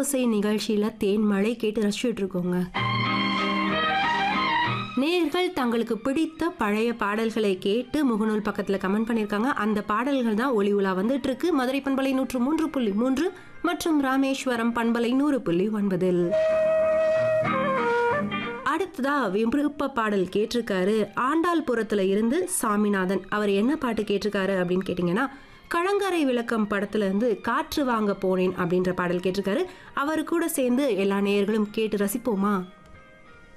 தேனோசை நிகழ்ச்சியில தேன் மழை கேட்டு ரசிச்சுட்டு இருக்கோங்க நேர்கள் தங்களுக்கு பிடித்த பழைய பாடல்களை கேட்டு முகநூல் பக்கத்தில் கமெண்ட் பண்ணியிருக்காங்க அந்த பாடல்கள் தான் ஒளி உலா வந்துட்டு இருக்கு மதுரை பண்பலை நூற்று மூன்று புள்ளி மூன்று மற்றும் ராமேஸ்வரம் பண்பலை நூறு புள்ளி ஒன்பதில் அடுத்ததா விருப்ப பாடல் கேட்டிருக்காரு ஆண்டாள்புரத்துல இருந்து சாமிநாதன் அவர் என்ன பாட்டு கேட்டிருக்காரு அப்படின்னு கேட்டிங்கன்னா கழங்கரை விளக்கம் படத்துல இருந்து காற்று வாங்க போனேன் அப்படின்ற பாடல் கேட்டிருக்காரு அவர் கூட சேர்ந்து எல்லா நேயர்களும் கேட்டு ரசிப்போமா